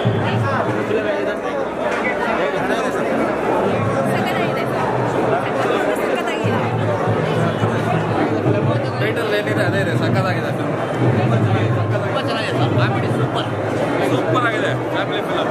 ಸಕ್ಕತ್ತಾಗಿದೆ ಸಕ್ಕತ್ತಾಗಿದೆ ಟೈಟಲ್ ಏನಿದೆ ಅದೇ ಇದೆ ಸಕ್ಕತ್ತಾಗಿದೆ ತುಂಬ ಚೆನ್ನಾಗಿದೆ ಸರ್ ಕಾಮಿಡಿ ಸೂಪರ್ ಸೂಪರ್ ಆಗಿದೆ family film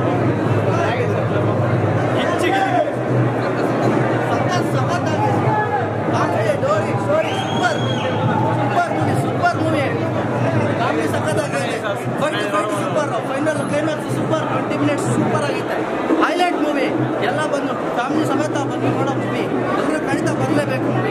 super movie comedy ಸಖತ್ತಾಗಿದೆ fight fight super final climax super twenty minutes super ಆಗಿತ್ತು ಹೈಲೈಟ್ ಮೂವಿ ಎಲ್ಲ ಬಂದು ಫ್ಯಾಮಿಲಿ ಸಮೇತ ಬಂದು ನೋಡೋ ಮೂವಿ ಎಲ್ಲರೂ ಖಂಡಿತ ಬರಲೇಬೇಕು ಮೂವಿ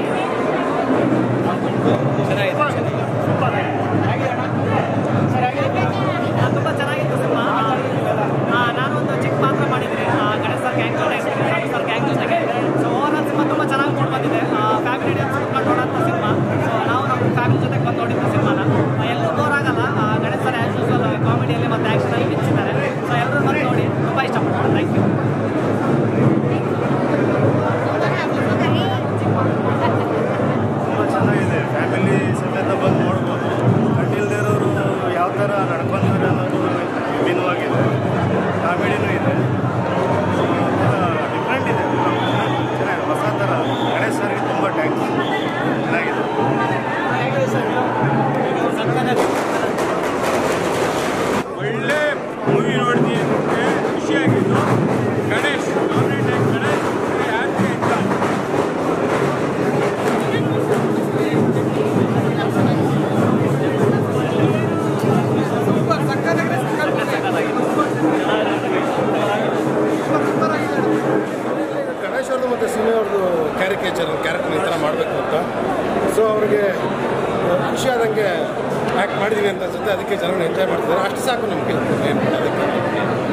ತುಂಬ ಚೆನ್ನಾಗಿತ್ತು ಸಿನಿಮಾ ನಾನೊಂದು ಚಿಕ್ಕ ಪಾತ್ರ ಮಾಡಿದ್ದೀನಿ ಗಣೇಶ್ ಸರ್ ಗ್ಯಾಂಗ್ ಜೊತೆ ರಾಜು ಸರ್ ಗ್ಯಾಂಗ್ ಜೊತೆಗೆ ಸೊ ಓವರ್ ಸಿನಿಮಾ ತುಂಬ ಚೆನ್ನಾಗಿ ಮೂಡ್ ಬಂದಿದೆ ಫ್ಯಾಮಿಲಿ ಡೇಸ್ ಕುತ್ಕೊಂಡು ನೋಡೋಂಥ ಸಿನಿಮಾ ಸೊ ನಾವು ನಮ್ಮ ಫ್ಯಾಮಿಲಿ ಜೊತೆಗೆ ಬಂದು ನೋಡಿದ್ದು ಸಿನಿಮಾನ ಎಲ್ಲೂ ಬೋರ್ ಆಗಲ್ಲ ಆ, ಗಣೇಶ್ ಸರ್ ಆ್ಯಸ್ ಯೂಸ್ವಲ್ ಕಾಮಿಡಿಯಲ್ಲಿ ಮತ್ತು ಆ್ಯಕ್ಷನಲ್ಲಿ ಮಿಂಚಿದ್ದಾರೆ ಸೊ ಎಲ್ಲರೂ ಬಂದು ನೋಡಿ ತುಂಬ ಇಷ್ಟಪಡ್ತಾರೆ ಥ್ಯಾಂಕ್ ಯು ತುಂಬ ಚೆನ್ನಾಗಿದೆ ಫ್ಯಾಮಿಲಿ ಸಮೇತ ಬಂದು ನೋಡ್ಬೋದು ಕಂಡಿಲ್ದೇ ಇರೋರು ಯಾವ ಥರ ನಡ್ಕೊಂತಾರೆ ಅನ್ನೋದು ವಿಭಿನ್ನವಾಗಿದೆ ಕಾಮಿಡಿನೂ ಇದೆ ಡಿಫ್ರೆಂಟ್ ಇದೆ ಚೆನ್ನಾಗಿದೆ ಹೊಸ ಥರ ಗಣೇಶ್ ಸರ್ಗೆ ತುಂಬ ಟ್ಯಾಂಕ್ಸ್ ಚೆನ್ನಾಗಿದೆ ಒಳ್ಳೆ ಮೂವಿ ನೋಡಿದ್ವಿ ಖುಷಿಯಾಗಿತ್ತು ಗಣೇಶ್ ಡಾಮಿನೇಟ್ ಆಗಿ ಗಣೇಶ್ ಹ್ಯಾಪಿ ಎಂಜಾಯ್ ಗಣೇಶ್ ಅವ್ರದ್ದು ಮತ್ತು ಸಿನಿ ಅವ್ರದ್ದು ಕ್ಯಾರಿಕೇಚರ್ ಕ್ಯಾರೆಕ್ಟರ್ ಈ ಥರ ಮಾಡಬೇಕು ಅಂತ ಸೊ ಅವ್ರಿಗೆ ಖುಷಿ ಆದಂಗೆ ಆ್ಯಕ್ಟ್ ಮಾಡಿದ್ದೀವಿ ಅಂತ ಅನ್ಸುತ್ತೆ ಅದಕ್ಕೆ ಜನಗಳು ಎಂಜಾಯ್ ಮಾಡ್ತಿದ್ದಾರೆ ಅಷ್ಟು ಸಾಕು ನಮಗೆ ಏನು ಅದಕ್ಕೆ